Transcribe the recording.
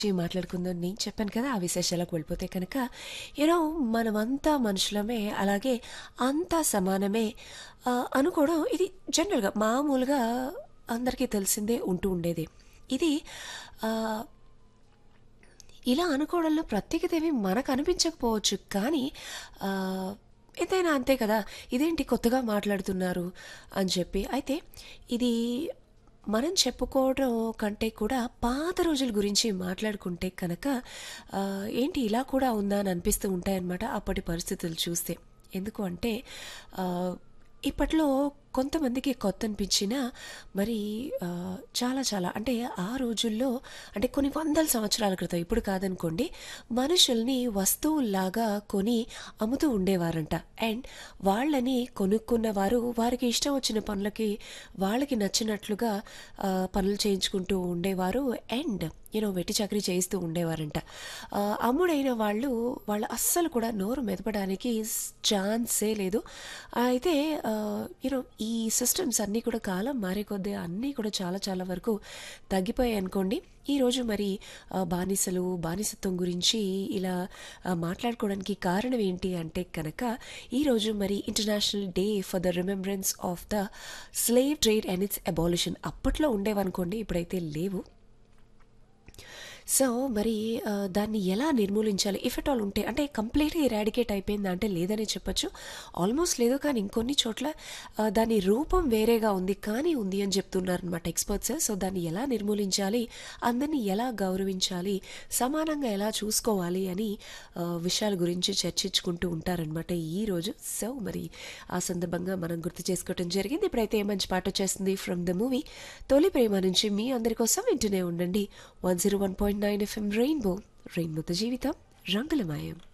గురించి మాట్లాడుకుందాం నేను చెప్పాను కదా ఆ విశేషాలకు వెళ్ళిపోతే కనుక యూనో మనమంతా మనుషులమే అలాగే అంతా సమానమే ఆ, అనుకోవడం ఇది జనరల్గా మామూలుగా అందరికీ తెలిసిందే ఉంటూ ఉండేది ఇది ఆ, ఇలా అనుకోవడంలో ప్రత్యేకత ఏమీ మనకు అనిపించకపోవచ్చు కానీ ఆ, ఎంతైనా అంతే కదా ఇదేంటి కొత్తగా మాట్లాడుతున్నారు అని చెప్పి అయితే ఇది మనం చెప్పుకోవడం కంటే కూడా పాత రోజుల గురించి మాట్లాడుకుంటే కనుక ఆ, ఏంటి ఇలా కూడా ఉందా అని అనిపిస్తూ ఉంటాయన్నమాట అప్పటి పరిస్థితులు చూస్తే ఎందుకు అంటే ఆ, ఇప్పట్లో కొంతమందికి కొత్త అనిపించినా మరి ఆ, చాలా చాలా అంటే ఆ రోజుల్లో అంటే కొన్ని వందల సంవత్సరాల క్రితం ఇప్పుడు కాదనుకోండి మనుషుల్ని వస్తువుల్లాగా కొని అమ్ముతూ ఉండేవారంట అండ్ వాళ్ళని కొనుక్కున్న వారు వారికి ఇష్టం వచ్చిన పనులకి వాళ్ళకి నచ్చినట్లుగా ఆ, పనులు చేయించుకుంటూ ఉండేవారు అండ్ యూనో వెట్టి చాకరీ చేయిస్తూ ఉండేవారంట ఆ, అమ్ముడైన వాళ్ళు వాళ్ళు అస్సలు కూడా నోరు మెదపడానికి ఛాన్సే లేదు అయితే యూనో ఈ సిస్టమ్స్ అన్నీ కూడా కాలం మారే కొద్దీ అన్నీ కూడా చాలా చాలా వరకు తగ్గిపోయాయి అనుకోండి ఈరోజు మరి ఆ, బానిసలు బానిసత్వం గురించి ఇలా ఆ, మాట్లాడుకోవడానికి కారణం ఏంటి అంటే కనుక ఈరోజు మరి international day for the remembrance of the slave trade and its abolition అప్పట్లో ఉండేవనుకోండి ఇప్పుడైతే లేవు సో మరి ఆ, దాన్ని ఎలా నిర్మూలించాలి ఇఫ్ ఎట్ ఆల్ ఉంటే అంటే కంప్లీట్గా ఇరాడికేట్ అయిపోయిందా అంటే లేదనే చెప్పొచ్చు ఆల్మోస్ట్ లేదు కానీ ఇంకొన్ని చోట్ల ఆ, దాని రూపం వేరేగా ఉంది కానీ ఉంది అని చెప్తున్నారు అనమాట ఎక్స్పర్ట్స్ సో దాన్ని ఎలా నిర్మూలించాలి అందరినీ ఎలా గౌరవించాలి సమానంగా ఎలా చూసుకోవాలి అని ఆ, విషయాల గురించి చర్చించుకుంటూ ఉంటారనమాట ఈరోజు సో మరి ఆ సందర్భంగా మనం గుర్తు చేసుకోవటం జరిగింది ఇప్పుడైతే ఏ మంచి పాట వచ్చేస్తుంది ఫ్రమ్ ద మూవీ తొలి ప్రేమ నుంచి మీ అందరి కోసం వింటూనే ఉండండి one zero one point nine FM rainbow రెయిన్బోతో జీవితం రంగులమయం